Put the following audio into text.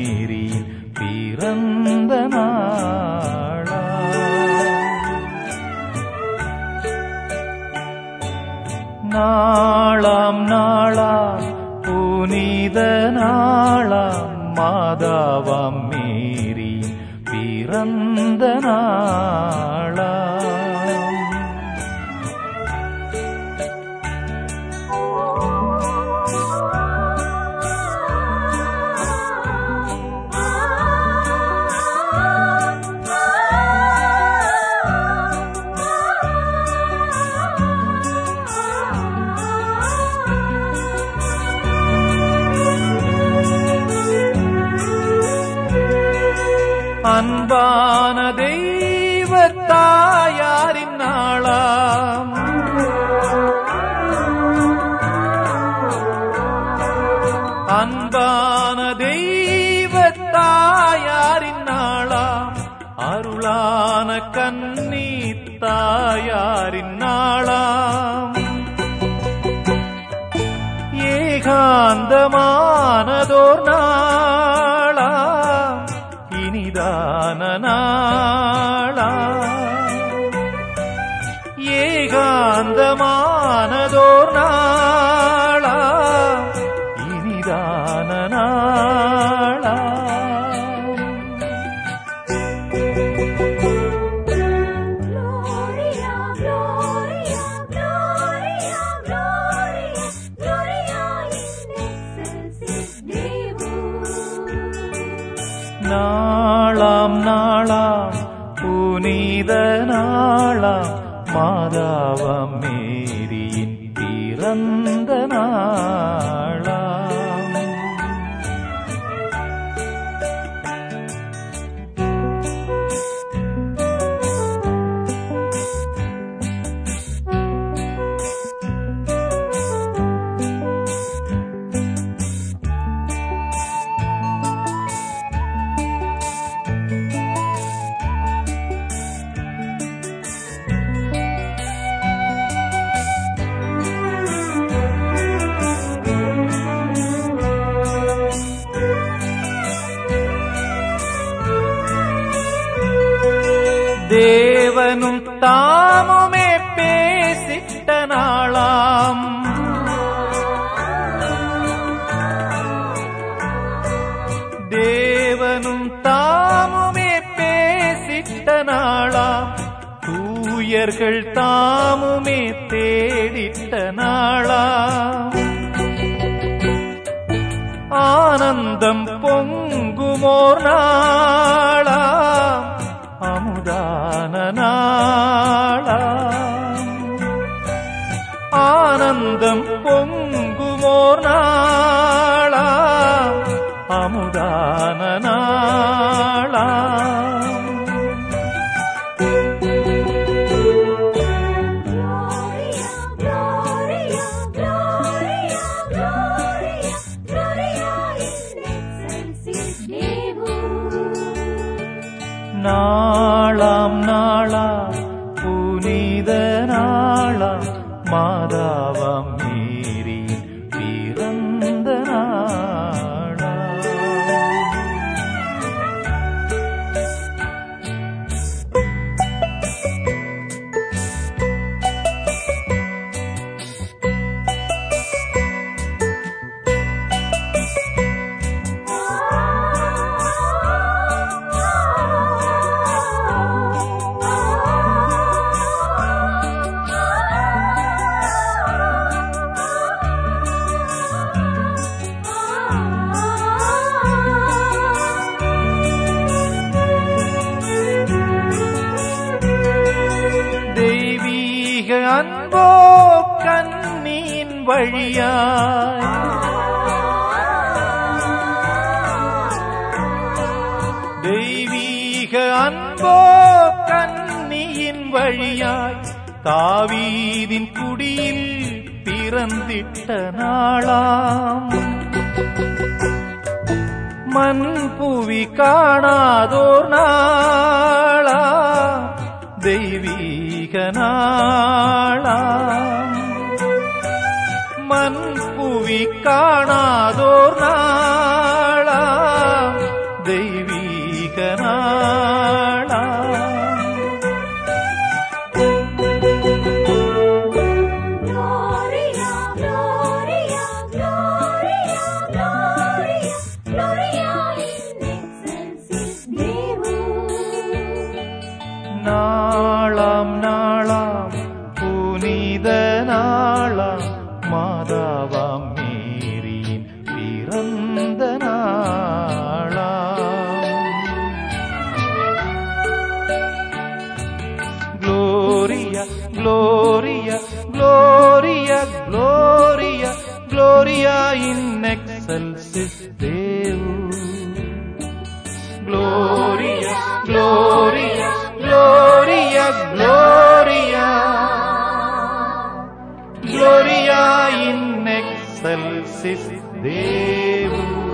மேரியின் பிறந்த நாளா நாளாம் நாளாம் புனித நாளாம் மாதாவாம் மேரியின் பிறந்த நாளாம் அன்பான தெய்வ தாயாரின் நாளாம் அன்பான தெய்வ தாயாரின் நாளாம் அருளான கன்னி தாயாரின் நாளாம் ஏகாந்தமானதோர் நாளா இனிதான நாளா ஏகாந்தமானதோர் நாளா இனிதான நாளா Gloria, Gloria, Gloria, Gloria, Gloria in excelsis Deus. நாளாம் நாளாம் புனித நாளாம் மாதாவம் மேரியின் பிறந்த நாளாம் தேவனும் தாமுமே பேசிட்ட நாளாம் தேவனும் தாமுமே பேசிட்ட நாளாம் தூயர்கள் தாமுமே தேடிட்ட நாளாம் ஆனந்தம் பொங்குமோர் நாளா அமுதான நாளா ஆனந்தம் பொங்குமோர் நாளா அமுதான நாளா Gloria, Gloria, Gloria, Gloria, Gloria in excelsis Deus. நாளாம் நாளாம் புனித நாளாம் மாதாவாம் மீறி பிறந்த நாளாம் தெய்வீக அன்போ கண்ணின் வழியாய் தெய்வீக அன்போ கண்ணியின் வழியாய் தாவீதின் குடியில் பிறந்திட்ட நாளாம் மண் புவி காணாதோர் நாளா தெய்வீக நாளாம் மண் புவி காணாதோர் நாளாம் Gloria, Gloria in excelsis Deo. Gloria, Gloria, Gloria, Gloria. Gloria in excelsis Deo.